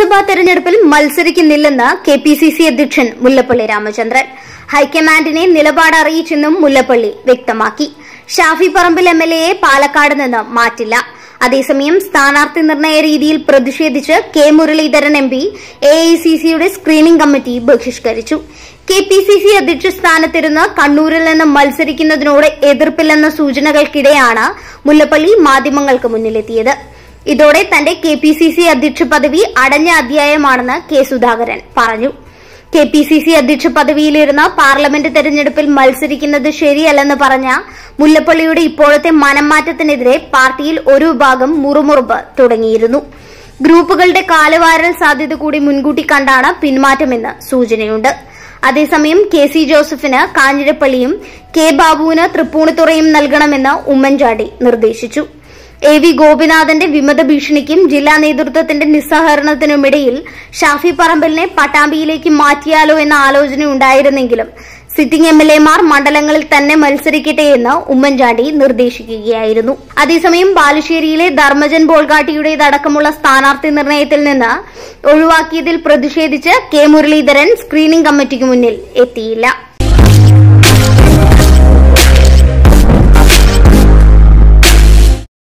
നിയമസഭാ തെരഞ്ഞെടുപ്പിൽ മത്സരിക്കുന്നില്ലെന്ന് കെ പി സി സി അധ്യക്ഷൻ മുല്ലപ്പള്ളി രാമചന്ദ്രൻ ഹൈക്കമാൻഡിനെ നിലപാട് അറിയിച്ചെന്നും മുല്ലപ്പള്ളി വ്യക്തമാക്കി ഷാഫി പറമ്പിൽ എം എൽ എയെ പാലക്കാട് നിന്ന് മാറ്റില്ല അതേസമയം സ്ഥാനാർത്ഥി നിർണയ രീതിയിൽ പ്രതിഷേധിച്ച് K Muraleedharan M P A I C സിയുടെ സ്ക്രീനിംഗ് കമ്മിറ്റി ബഹിഷ്കരിച്ചു കെ പി സി സി അധ്യക്ഷ സ്ഥാനത്തിരുന്ന് കണ്ണൂരിൽ നിന്ന് മത്സരിക്കുന്നതിനോട് എതിർപ്പില്ലെന്ന സൂചനകൾക്കിടെയാണ് മുല്ലപ്പള്ളി മാധ്യമങ്ങൾക്ക് മുന്നിലെത്തിയത് ഇതോടെ തന്റെ കെ പി സി സി അധ്യക്ഷ പദവി അടഞ്ഞ അധ്യായമാണെന്ന് കെ സുധാകരൻ പറഞ്ഞു കെ പി സി സി അധ്യക്ഷ പദവിയിലിരുന്ന് പാർലമെന്റ് തെരഞ്ഞെടുപ്പിൽ മത്സരിക്കുന്നത് ശരിയല്ലെന്ന് പറഞ്ഞ മുല്ലപ്പള്ളിയുടെ ഇപ്പോഴത്തെ മനംമാറ്റത്തിനെതിരെ പാർട്ടിയിൽ ഒരു വിഭാഗം മുറുമുറുപ്പ് തുടങ്ങിയിരുന്നു ഗ്രൂപ്പുകളുടെ കാലുവാരൽ സാധ്യത കൂടി മുൻകൂട്ടി കണ്ടാണ് പിന്മാറ്റമെന്ന് സൂചനയുണ്ട് അതേസമയം കെ സി ജോസഫിന് കാഞ്ഞിരപ്പള്ളിയും കെ ബാബുവിന് തൃപ്പൂണിത്തുറയും നൽകണമെന്ന് ഉമ്മൻചാണ്ടി നിർദ്ദേശിച്ചു എ വി ഗോപിനാഥന്റെ വിമത ഭീഷണിക്കും ജില്ലാ നേതൃത്വത്തിന്റെ നിസ്സഹകരണത്തിനുമിടയിൽ ഷാഫി പറമ്പലിനെ പട്ടാമ്പിയിലേക്ക് മാറ്റിയാലോ എന്ന ആലോചനയുണ്ടായിരുന്നെങ്കിലും സിറ്റിംഗ് എം എൽ എമാർ മണ്ഡലങ്ങളിൽ തന്നെ മത്സരിക്കട്ടെ എന്ന് ഉമ്മൻചാണ്ടി നിർദ്ദേശിക്കുകയായിരുന്നു അതേസമയം ബാലുശ്ശേരിയിലെ ധർമ്മജൻ ബോൾഗാട്ടിയുടേതടക്കമുള്ള സ്ഥാനാർത്ഥി നിർണയത്തിൽ നിന്ന് ഒഴിവാക്കിയതിൽ പ്രതിഷേധിച്ച് കെ മുരളീധരൻ സ്ക്രീനിംഗ് കമ്മിറ്റിക്ക് മുന്നിൽ എത്തിയില്ല